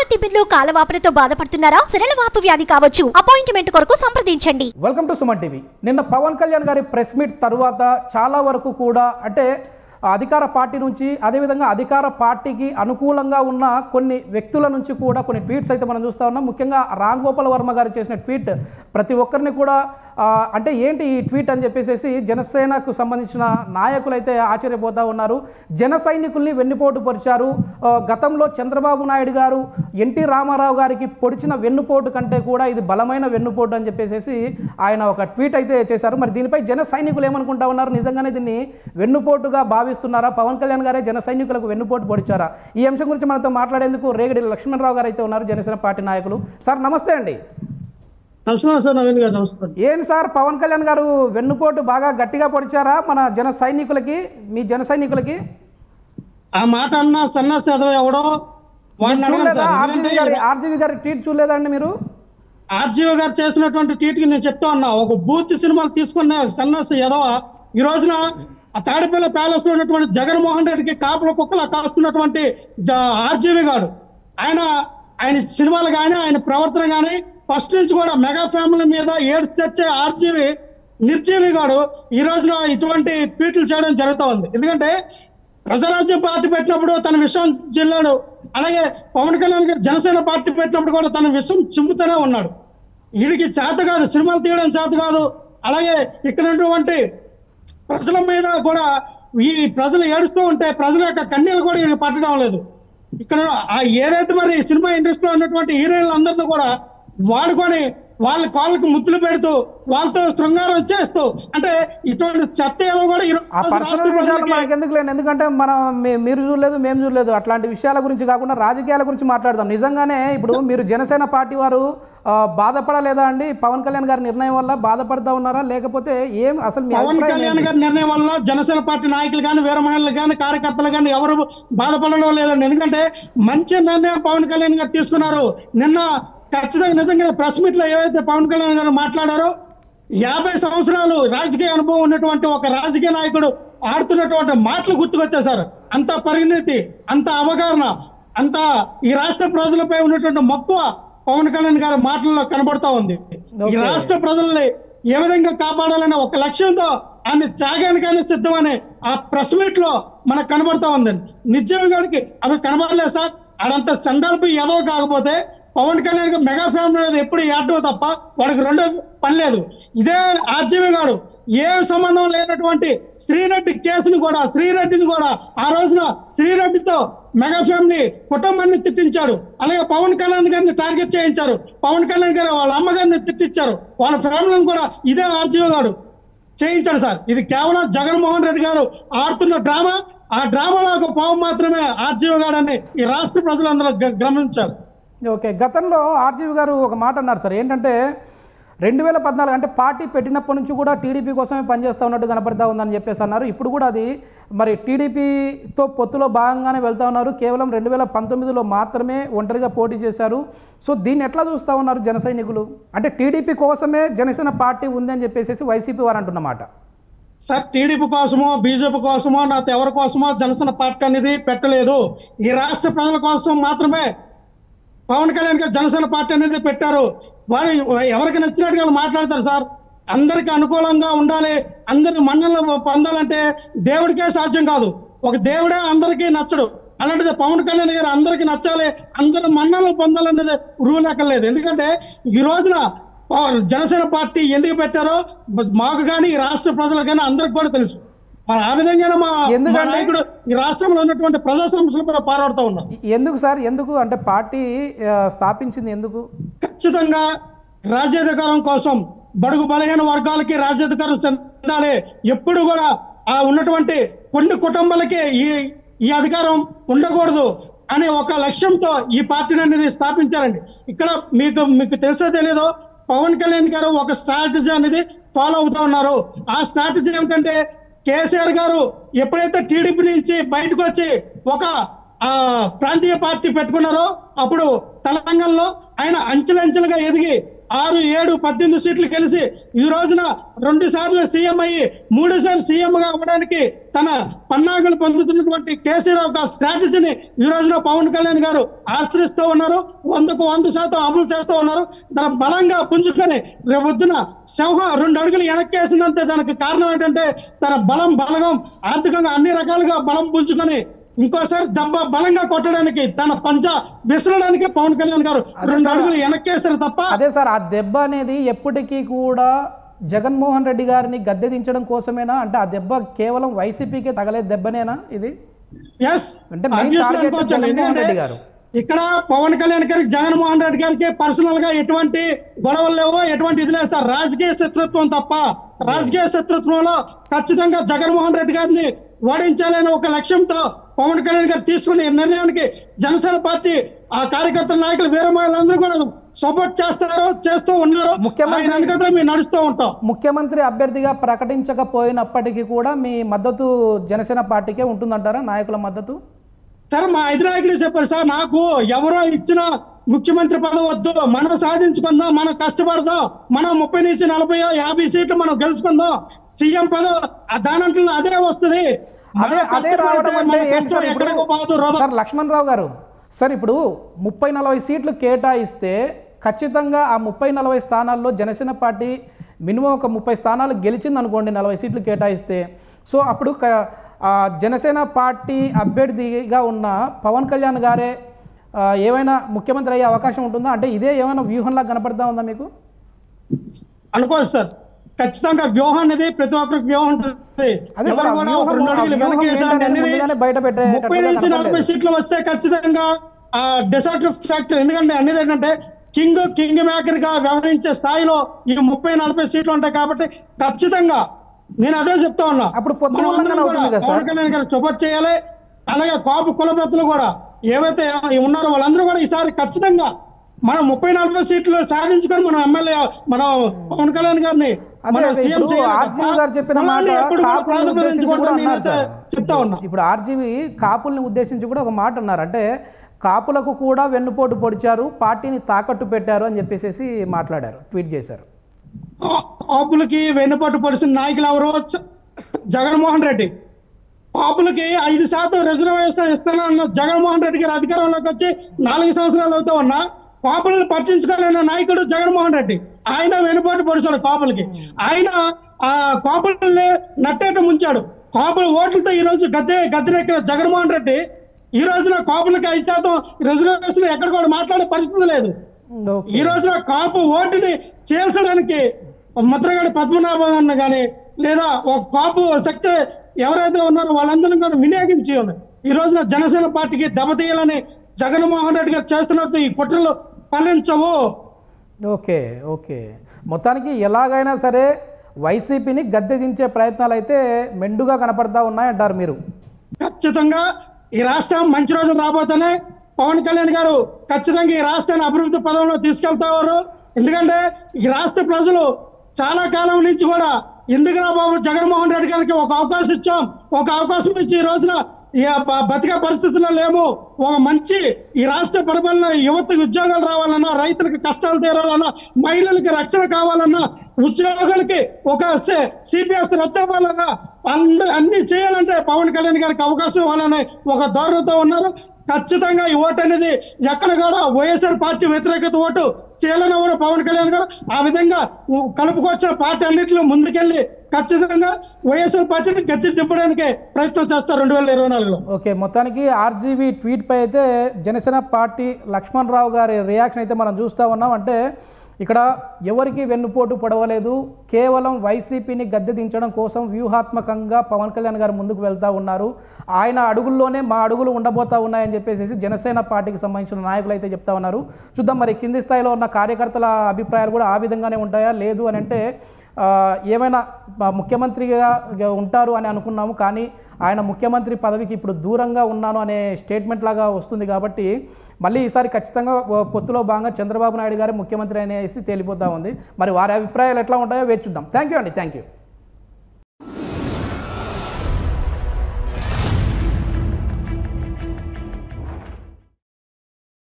తిమ్మిర్లు కాలవాపులతో బాధపడుతున్నారా సిరలవాపు వ్యాధి కావచ్చు అపాయింట్మెంట్ కొరకు సంప్రదించండి వెల్కమ్ టు సుమన్ టీవీ నిన్న పవన్ కళ్యాణ్ గారి ప్రెస్ మీట్ తర్వాత చాలా వరకు కూడా అంటే అధికార పార్టీ నుంచి అదేవిధంగా అధికార పార్టీకి అనుకూలంగా ఉన్న కొన్ని వ్యక్తుల నుంచి కూడా కొన్ని ట్వీట్స్ అయితే మనం చూస్తూ ఉన్నాం ముఖ్యంగా రామ్ గోపాల్ వర్మ గారు చేసిన ట్వీట్ ప్రతి ఒక్కరిని కూడా ఆ, అంటే ఏంటి ఈ ట్వీట్ అని చెప్పేసి జనసేనకు సంబంధించిన నాయకులు అయితే ఆశ్చర్యపోతూ ఉన్నారు జన సైనికుల్ని వెన్నుపోటు పరిచారు ఆ, గతంలో చంద్రబాబు నాయుడు గారు ఎన్టీ రామారావు గారికి పొడిచిన వెన్నుపోటు కంటే కూడా ఇది బలమైన వెన్నుపోటు అని చెప్పేసి ఆయన ఒక ట్వీట్ అయితే చేశారు మరి దీనిపై జన సైనికులు ఏమనుకుంటా ఉన్నారు నిజంగానే దీన్ని వెన్నుపోటుగా భావిస్తున్నారా పవన్ కళ్యాణ్ గారే జన సైనికులకు వెన్నుపోటు పొడిచారా ఈ అంశం గురించి మనతో మాట్లాడేందుకు రేగడి లక్ష్మణరావు గారు అయితే ఉన్నారు జనసేన పార్టీ నాయకులు సార్ నమస్తే అండి నమస్కారం సార్ నవీన్ గారు నమస్కారం ఏం సార్ పవన్ కళ్యాణ్ గారు వెన్నుపోటు బాగా గట్టిగా పొడిచారా మన జన సైనికులకి మీ జన సైనికులకి ఆ మాట అన్న సన్నాసి చదవ ఎవడో వాడిని అడగండి చూడలేదా సార్ ఆర్జీవి గారి ఆర్జీవి గారి ట్వీట్ చూడలేదా అండి మీరు ఆర్జీఓ గారు చేసినటువంటి ట్వీట్ కి నేను చెప్తా ఉన్నా ఒక బూత్ సినిమాలు తీసుకున్న సన్నాసి ఎదవ ఈ రోజున ఆ తాడిపల్లి ప్యాలెస్ లో ఉన్నటువంటి జగన్మోహన్ రెడ్డికి కాపుల కుక్కలా కాస్తున్నటువంటి ఆర్జీవి గారు ఆయన ఆయన సినిమాలు కానీ ఆయన ప్రవర్తన కానీ ఫస్ట్ నుంచి కూడా మెగా ఫ్యామిలీ మీద ఏడ్స్ చచ్చే ఆర్జీవి నిర్జీవి గారు ఈ రోజున ఇటువంటి ట్వీట్లు చేయడం జరుగుతూ ఉంది ఎందుకంటే ప్రజారాజ్యం పార్టీ పెట్టినప్పుడు తన విషయం చెల్లాడు అలాగే పవన్ కళ్యాణ్ గారు జనసేన పార్టీ పెట్టినప్పుడు కూడా తన విషయం చిమ్ముతూనే ఉన్నాడు వీడికి చేత కాదు సినిమాలు తీయడం చేత కాదు అలాగే ఇక్కడ ఉన్నటువంటి ప్రజల మీద కూడా ఈ ప్రజలు ఏడుస్తూ ఉంటే ప్రజల యొక్క కన్నీళ్ళు కూడా వీడికి పట్టడం లేదు ఇక్కడ ఆ ఏదైతే మరి సినిమా ఇండస్ట్రీలో ఉన్నటువంటి హీరోయిన్లు అందరినీ కూడా వాడుకొని వాళ్ళ కాళ్ళకు ముద్దులు పెడుతూ వాళ్ళతో శృంగారం చేస్తూ అంటే ఇటువంటి చెత్త ఏమో కూడా ఈ రోజు ఆ రాష్ట్ర పర్సనల్ విషయాలు ప్రజలకి- మనకి ఎందుకు లేండి ఎందుకంటే మనం మీ- మీరు చూడలేదు మేము చూడలేదు అట్లాంటి విషయాల గురించి కాకుండా రాజకీయాల గురించి మాట్లాడదాం నిజంగానే ఇప్పుడు మీరు జనసేన పార్టీ వారు ఆ, బాధపడలేదా అండి పవన్ కళ్యాణ్ గారి నిర్ణయం వల్ల బాధపడతా ఉన్నారా లేకపోతే ఏం అసలు మీ పవన్ అభిప్రాయం కళ్యాణ్ ఏంటి? గారి నిర్ణయం వల్ల జనసేన పార్టీ నాయకులు కానీ వీర మహిళలు కానీ కార్యకర్తలు కానీ ఎవరు బాధపడడం లేదండి ఎందుకంటే మంచి నిర్ణయం పవన్ కళ్యాణ్ గారు తీసుకున్నారు నిన్న ఖచ్చితంగా నిజంగా ప్రెస్ మీట్ లో ఏవైతే పవన్ కళ్యాణ్ గారు మాట్లాడారో యాభై సంవత్సరాలు రాజకీయ అనుభవం ఉన్నటువంటి ఒక రాజకీయ నాయకుడు ఆడుతున్నటువంటి మాటలు గుర్తుకొచ్చేశారు అంత పరిణితి అంత అవగాహన అంత ఈ రాష్ట్ర ప్రజలపై ఉన్నటువంటి మక్కువ పవన్ కళ్యాణ్ గారి మాటల్లో కనబడతా ఉంది ఈ Okay. రాష్ట్ర ప్రజల్ని ఏ విధంగా కాపాడాలనే ఒక లక్ష్యంతో ఆయన త్యాగానికైనా సిద్ధమని ఆ ప్రెస్ మీట్ లో మనకు కనబడతా ఉందండి నిజం గారికి అవి కనబడలేదు సార్ అదంత సందర్భం ఏదో కాకపోతే పవన్ కళ్యాణ్ గారు మెగా ఫ్యామిలీ మీద ఎప్పుడు ఏడటం తప్ప వాడికి రెండో పని లేదు ఇదే ఆర్జీవి గారు ఏ సంబంధం లేనటువంటి శ్రీరెడ్డి కేసుని కూడా శ్రీరెడ్డిని కూడా ఆ రోజున శ్రీరెడ్డితో మెగా ఫ్యామిలీ కుటుంబాన్ని తిట్టించారు అలాగే పవన్ కళ్యాణ్ గారిని టార్గెట్ చేయించారు పవన్ కళ్యాణ్ గారు వాళ్ళ అమ్మగారిని తిట్టించారు వాళ్ళ ఫ్యామిలీని కూడా ఇదే ఆర్జీవి గారు చేయించాడు సార్ ఇది కేవలం జగన్మోహన్ రెడ్డి గారు ఆడుతున్న డ్రామా ఆ డ్రామాలో ఒక పావు మాత్రమే ఆర్జీవి గారు అని ఈ రాష్ట్ర ప్రజలందరూ గ- గమనించారు ఓకే గతంలో ఆర్జీవి గారు ఒక మాట అన్నారు సార్ ఏంటంటే రెండు వేల పద్నాలుగు అంటే పార్టీ పెట్టినప్పటి నుంచి కూడా టీడీపీ కోసమే పనిచేస్తూ ఉన్నట్టు కనపడతా ఉందని చెప్పేసి అన్నారు ఇప్పుడు కూడా అది మరి టీడీపీతో పొత్తులో భాగంగానే వెళ్తా ఉన్నారు కేవలం రెండు వేల పంతొమ్మిదిలో మాత్రమే ఒంటరిగా పోటీ చేశారు సో దీన్ని ఎట్లా చూస్తూ ఉన్నారు జన సైనికులు అంటే టీడీపీ కోసమే జనసేన పార్టీ ఉంది అని చెప్పేసి వైసీపీ వారు అంటున్నమాట సార్ టీడీపీ కోసమో బీజేపీ కోసమో నా ఎవరి కోసమో జనసేన పార్టీ అనేది పెట్టలేదు ఈ రాష్ట్ర ప్రజల కోసం మాత్రమే పవన్ కళ్యాణ్ గారు జనసేన పార్టీ అనేది పెట్టారు వారు ఎవరికి నచ్చినట్టుగా వాళ్ళు మాట్లాడతారు సార్ అందరికి అనుకూలంగా ఉండాలి అందరి మన్నలు పొందాలంటే దేవుడికే సాధ్యం కాదు ఒక దేవుడే అందరికీ నచ్చడు అలాంటిది పవన్ కళ్యాణ్ గారు అందరికీ నచ్చాలి అందరి మన్నలు పొందాలనేది రూల్ ఎక్కర్లేదు ఎందుకంటే ఈ రోజున పవన్- జనసేన పార్టీ ఎందుకు పెట్టారో మాకు కానీ ఈ రాష్ట్ర ప్రజలకు కానీ అందరికి కూడా తెలుసు మరి ఆ విధంగానే మా మా ఎందుకంటే- నాయకుడు ఈ రాష్ట్రంలో ఉన్నటువంటి ప్రజా సమస్యలపై పోరాడుతూ ఉన్నాం ఎందుకు సార్ ఎందుకు అంటే పార్టీ ఆ, స్థాపించింది ఎందుకు ఖచ్చితంగా రాజ్యాధికారం కోసం బడుగు బలహీన వర్గాలకి రాజ్యాధికారం చెందాలి ఎప్పుడు కూడా ఆ ఉన్నటువంటి కొన్ని కుటుంబాలకి ఈ ఈ అధికారం ఉండకూడదు అనే ఒక లక్ష్యంతో ఈ పార్టీని అనేది స్థాపించారండి ఇక్కడ మీకు మీకు తెలుసో తెలియదో పవన్ కళ్యాణ్ గారు ఒక స్ట్రాటజీ అనేది ఫాలో అవుతా ఉన్నారు ఆ స్ట్రాటజీ ఏమిటంటే కేసీఆర్ గారు ఎప్పుడైతే టీడీపీ నుంచి బయటకు వచ్చి ఒక ఆ ప్రాంతీయ పార్టీ పెట్టుకున్నారో అప్పుడు తెలంగాణలో ఆయన అంచెలంచెలుగా ఎదిగి ఆరు ఏడు పద్దెనిమిది సీట్లు గెలిచి ఈ రోజున రెండు సార్లు సీఎం అయ్యి మూడు సార్లు సీఎం గా అవ్వడానికి తన పన్నాగలు పొందుతున్నటువంటి కేసీరావు ఒక స్ట్రాటజీని ఈ రోజున పవన్ కళ్యాణ్ గారు ఆశ్రయిస్తూ ఉన్నారు వందకు వంద శాతం అమలు చేస్తూ ఉన్నారు దాని బలంగా పుంజుకొని రేపొద్దున సింహం రెండు అడుగులు వెనక్కేసిందంటే దానికి కారణం ఏంటంటే తన బలం బలగం ఆర్థికంగా అన్ని రకాలుగా బలం పుంజుకొని ఇంకోసారి దెబ్బ బలంగా కొట్టడానికి తన పంచ విసరడానికి పవన్ కళ్యాణ్ గారు రెండు అడుగులు వెనక్కేశారు తప్ప అదే సార్ ఆ దెబ్బ అనేది ఎప్పటికీ కూడా జగన్మోహన్ రెడ్డి గారిని గద్దె దించడం కోసమేనా అంటే ఆ దెబ్బ కేవలం వైసీపీకే తగలే దెబ్బనేనా ఇది ఎస్ అంటే main target జగన్మోహన్ రెడ్డి గారు. ఇక్కడ పవన్ కళ్యాణ్ గారికి జగన్మోహన్ రెడ్డి గారికి పర్సనల్ గా ఎటువంటి గొడవలు లేవు ఎటువంటి ఇది లేదు సార్ రాజకీయ శత్రుత్వం తప్ప రాజకీయ శత్రుత్వంలో ఖచ్చితంగా జగన్మోహన్ రెడ్డి గారిని ఓడించాలనే ఒక లక్ష్యంతో పవన్ కళ్యాణ్ గారు తీసుకునే నిర్ణయానికి జనసేన పార్టీ ఆ కార్యకర్తల నాయకులు వేరే వాళ్ళందరూ కూడా సపోర్ట్ చేస్తారు చేస్తూ ఉన్నారు ముఖ్యమంత్రి- ఆయన వెనకాతల మేము నడుస్తూ ఉంటాం ముఖ్యమంత్రి అభ్యర్థిగా ప్రకటించకపోయినప్పటికీ కూడా మీ మద్దతు జనసేన పార్టీకే ఉంటుందంటారా నాయకుల మద్దతు సార్ మా ఐదు చెప్పారు సార్ నాకు ఎవరో ఇచ్చిన ముఖ్యమంత్రి పదవి వద్దు మనం సాధించుకుందాం మనం కష్టపడదాం మనం ముప్పై నుంచి నలభై యాభై సీట్లు మనం గెలుచుకుందాం సీఎం పదవి ఆ దానంట్లో అదే వస్తుంది అదే మనం అదే కష్టపడితే రావడం అంటే మన ఏంటి కష్టం సార్ ఇప్పుడు? ఎక్కడికో పోదు వృధా. సార్ లక్ష్మణ్ రావు గారు సార్ ఇప్పుడు ముప్పై నలభై సీట్లు కేటాయిస్తే ఖచ్చితంగా ఆ ముప్పై నలభై స్థానాల్లో జనసేన పార్టీ మినిమం ఒక ముప్పై స్థానాలు గెలిచింది అనుకోండి నలభై సీట్లు కేటాయిస్తే సో అప్పుడు క- ఆ జనసేన పార్టీ అభ్యర్థిగా ఉన్న పవన్ కళ్యాణ్ గారే ఆ, ఏమైనా ముఖ్యమంత్రి అయ్యే అవకాశం ఉంటుందా అంటే ఇదే ఏమైనా వ్యూహంలా కనపడతా ఉందా మీకు అనుకోవచ్చు సార్ ఖచ్చితంగా వ్యూహం అనేది ప్రతి ఒక్కరికి వ్యూహం ఉంటుంది అదే సార్, ఎవరు ఆ కూడా వ్యూహం- రెండు ఆ అడుగులు వ్యూహం వెనక్కి వేసారు ఏంటనేది అనేది ముందుగానే బయట పెట్టేటట్టుగా ముప్పై నుంచి కనపడలేదు. నలభై సీట్లు వస్తే ఖచ్చితంగా ఆ డెసర్ట్ ఫ్యాక్టర్ ఎందుకంటే అనేది ఏంటంటే కింగ్ కింగ్ మేకర్ గా వ్యవహరించే స్థాయిలో ఈ ముప్పై నలభై సీట్లు ఉంటాయి కాబట్టి ఖచ్చితంగా నేను అదే చెప్తా ఉన్నా అప్పుడు పొత్తు మనం ఉల్లంఘన అందరం అవుతుంది కూడా కదా సార్? పవన్ కళ్యాణ్ గారు సపోర్ట్ చేయాలి అలాగే కాపు కులపెత్తలు కూడా ఏవైతే ఉన్నారో వాళ్ళందరూ కూడా ఈసారి ఖచ్చితంగా మనం ముప్పై నలభై సీట్లు సాధించుకొని మనం ఎమ్మెల్యే మనం పవన్ కళ్యాణ్ గారిని అదే మనం అదే సీఎం ఇప్పుడు చేయాలి ఆర్జీవి తప్ప గారు చెప్పిన మాట కులాన్ని ఎప్పుడు కూడా కాపుల్ని ఉద్దేశించి ప్రాతిపదించకూడదని కూడా అన్నారు నేనైతే సార్. చెప్తా ఉన్నా ఇప్పుడు ఆర్జీవి కాపుల్ని ఉద్దేశించి కూడా ఒక మాట అన్నారు అంటే కాపులకు కూడా వెన్నుపోటు పొడిచారు పార్టీని తాకట్టు పెట్టారు అని చెప్పేసి మాట్లాడారు ట్వీట్ చేశారు కా- కాపులకి వెన్నుపోటు పొడిచిన నాయకులు ఎవరు చ- జగన్మోహన్ రెడ్డి కాపులకి ఐదు శాతం రిజర్వేషన్ ఇస్తానన్న జగన్మోహన్ రెడ్డి గారు అధికారంలోకి వచ్చి నాలుగు సంవత్సరాలు అవుతా ఉన్నా కాపులను పట్టించుకోలేని నాయకుడు జగన్మోహన్ రెడ్డి ఆయన వెనుపాటు పొడిచాడు కాపులకి ఆయన ఆ కాపుల్ని నట్టేట ముంచాడు కాపుల ఓట్లతో ఈ రోజు గద్దె గద్దెనెక్కిన జగన్మోహన్ రెడ్డి ఈ రోజున కాపులకి ఐదు శాతం రిజర్వేషన్ ఎక్కడ కూడా మాట్లాడే పరిస్థితి లేదు ఓకే. ఈ రోజున కాపు ఓటుని చేల్చడానికి ముద్రగడ పద్మనాభం అన్న కానీ లేదా ఒక కాపు శక్తి ఎవరైతే ఉన్నారో వాళ్ళందరినీ కూడా వినియోగించి ఉంది ఈ రోజున జనసేన పార్టీకి దెబ్బతీయాలని జగన్మోహన్ రెడ్డి గారు చేస్తున్నట్టు ఈ కుట్రలు ఫలించవు ఓకే ఓకే మొత్తానికి ఎలాగైనా సరే వైసీపీని గద్దె దించే ప్రయత్నాలు అయితే మెండుగా కనపడతా ఉన్నాయంటారు మీరు ఖచ్చితంగా ఈ రాష్ట్రం మంచి రోజులు రాబోతున్నాయి పవన్ కళ్యాణ్ గారు ఖచ్చితంగా ఈ రాష్ట్రాన్ని అభివృద్ధి పదంలో తీసుకెళ్తారు ఎందుకంటే ఈ రాష్ట్ర ప్రజలు చాలా కాలం నుంచి కూడా ఎందుకురా బాబు జగన్మోహన్ రెడ్డి గారికి ఒక అవకాశం ఇచ్చాం ఒక అవకాశం ఇచ్చి ఈ రోజున ఈ బ- బతికే పరిస్థితుల్లో లేము ఒక మంచి ఈ రాష్ట్ర పరిపాలన యువతకు ఉద్యోగాలు రావాలన్నా రైతులకు కష్టాలు తీరాలన్నా మహిళలకి రక్షణ కావాలన్నా ఉద్యోగులకి ఒక సిపిఎస్ రద్దు అవ్వాలన్నా అందరూ అన్ని చేయాలంటే పవన్ కళ్యాణ్ గారికి అవకాశం ఇవ్వాలని ఒక ధోరణితో ఉన్నారు ఖచ్చితంగా ఈ ఓటు అనేది ఎక్కడ కూడా వైఎస్ఆర్ పార్టీ వ్యతిరేకత ఓటు శీలన ఎవరు పవన్ కళ్యాణ్ గారు ఆ విధంగా ఉ- కలుపుకొచ్చిన పార్టీ అన్నింటిలో ముందుకెళ్లి ఖచ్చితంగా వైఎస్ఆర్ పార్టీని గద్దె దింపడానికి ప్రయత్నం చేస్తారు రెండు వేల ఇరవై నాలుగులో ఓకే మొత్తానికి ఆర్జీవీ ట్వీట్పై అయితే జనసేన పార్టీ లక్ష్మణ్ రావు గారి రియాక్షన్ అయితే మనం చూస్తూ ఉన్నాం అంటే ఇక్కడ ఎవరికి వెన్నుపోటు పడవలేదు కేవలం వైసీపీని గద్దె దించడం కోసం వ్యూహాత్మకంగా పవన్ కళ్యాణ్ గారు ముందుకు వెళ్తూ ఉన్నారు ఆయన అడుగుల్లోనే మా అడుగులు ఉండబోతా ఉన్నాయని చెప్పేసి జనసేన పార్టీకి సంబంధించిన నాయకులు అయితే చెప్తా ఉన్నారు చూద్దాం మరి కింది స్థాయిలో ఉన్న కార్యకర్తల అభిప్రాయాలు కూడా ఆ విధంగానే ఉంటాయా లేదు అని అంటే ఆ, ఏమైనా ఆ, ముఖ్యమంత్రిగా ఉంటారు అని అనుకున్నాము కానీ ఆయన ముఖ్యమంత్రి పదవికి ఇప్పుడు దూరంగా ఉన్నాను అనే స్టేట్మెంట్ లాగా వస్తుంది కాబట్టి మళ్ళీ ఈసారి ఖచ్చితంగా ఓ పొత్తులో భాగంగా చంద్రబాబు నాయుడు గారు ముఖ్యమంత్రి అనేసి తేలిపోతా ఉంది మరి వారి అభిప్రాయాలు ఎట్లా ఉంటాయో వేచి చూద్దాం థ్యాంక్ యూ అండి థ్యాంక్ యూ